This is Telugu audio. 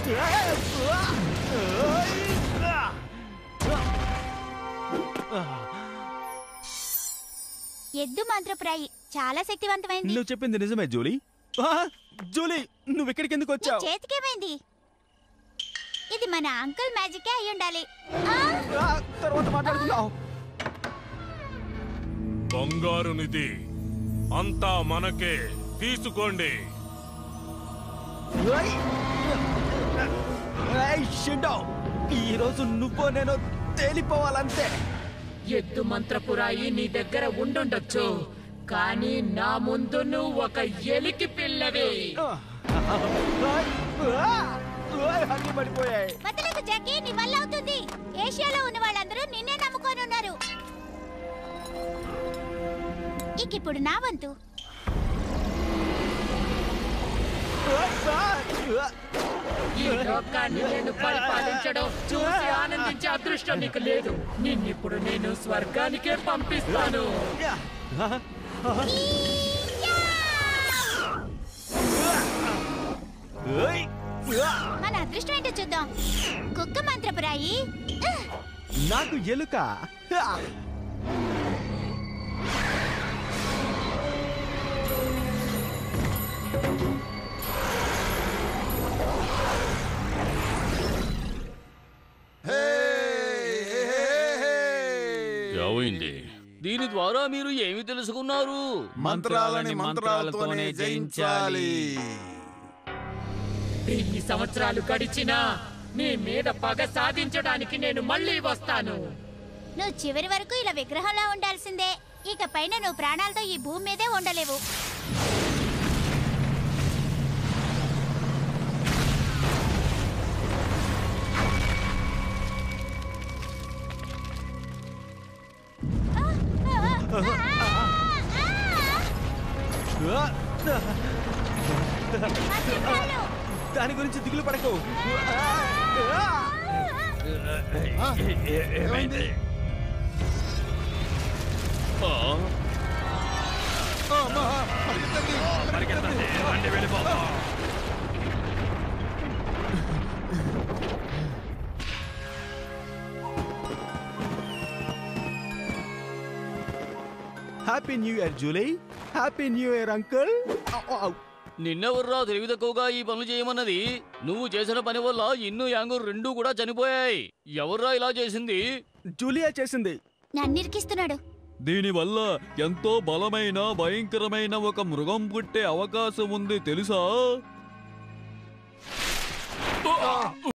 ఎద్దు మంత్రప్రాయి చాలా శక్తివంతమైంది నువ్వు చెప్పింది నిజమే జూలీ ఆ, జూలీ నువ్వు ఇక్కడికి ఎందుకు నీ వచ్చావు చేతికేమైంది ఇది మన అంకుల్ మ్యాజికే అయి ఉండాలి ఆ! ఆ, తర్వాత మాట్లాడుకుందాం బంగారు నిధి అంతా మనకే తీసుకోండి ఏయ్! ఏయ్, షిండో ఈ రోజు నువ్వు నేను తేలిపోవాలంతే ఎద్దు మంత్రపురాయి నీ దగ్గర ఉండుండొచ్చు కానీ నా ముందు నువ్వు ఒక ఎలికి పిల్లవి ఆ, ఏయ్, ఆ, ఏయ్, అన్నీ పడిపోయాయి వదలకు జాకీ నీ వల్ల అవుతుంది ఏషియాలో ఉన్న వాళ్ళందరూ నిన్నే నమ్ముకొని ఉన్నారు ఇక ఇప్పుడు నా వంతు ఏయ్, ఆ, ఆ. ఈ లోకాన్ని నేను పరిపాలించడం చూసి ఆనందించే అదృష్టం నీకు లేదు నిన్నిప్పుడు నేను స్వర్గానికే పంపిస్తాను యా. ఆ, ఏయ్, ఆ. మన అదృష్టం ఏంటో చూద్దాం కుక్క మంత్రపురాయి ఆ! నాకు ఎలుక ఆ. ఏమైంది దీని ద్వారా మీరు ఏమి తెలుసుకున్నారు మంత్రాలని మంత్రాలతోనే జయించాలి వెయ్యి సంవత్సరాలు గడిచినా నీ మీద పగ సాధించడానికి నేను మళ్ళీ వస్తాను నువ్వు చివరి వరకు ఇలా విగ్రహంలా ఉండాల్సిందే ఇక పైన నువ్వు ప్రాణాలతో ఈ భూమి మీదే ఉండలేవు ఆ! ఆ! ఆ! ఆ! ఆ. మంత్రపురాలు! దాని గురించి దిగులు పడకు ఏమైంది ఆ, ఆ, అమ్మా, పరిగెత్తండి, పరిగెత్తండి. Happy new year Julie happy new year uncle నిన్నెవర్రా తెలివి తక్కువగా ఈ పనులు చేయమన్నది నువ్వు చేసిన పని వల్ల ఇన్ను యాంగు రెండూ కూడా చనిపోయాయి ఎవర్రా ఇలా చేసింది జూలియా చేసింది నన్ను ఇరికిస్తున్నాడు దీనివల్ల ఎంతో బలమైన భయంకరమైన ఒక మృగం పుట్టే అవకాశం ఉంది తెలుసా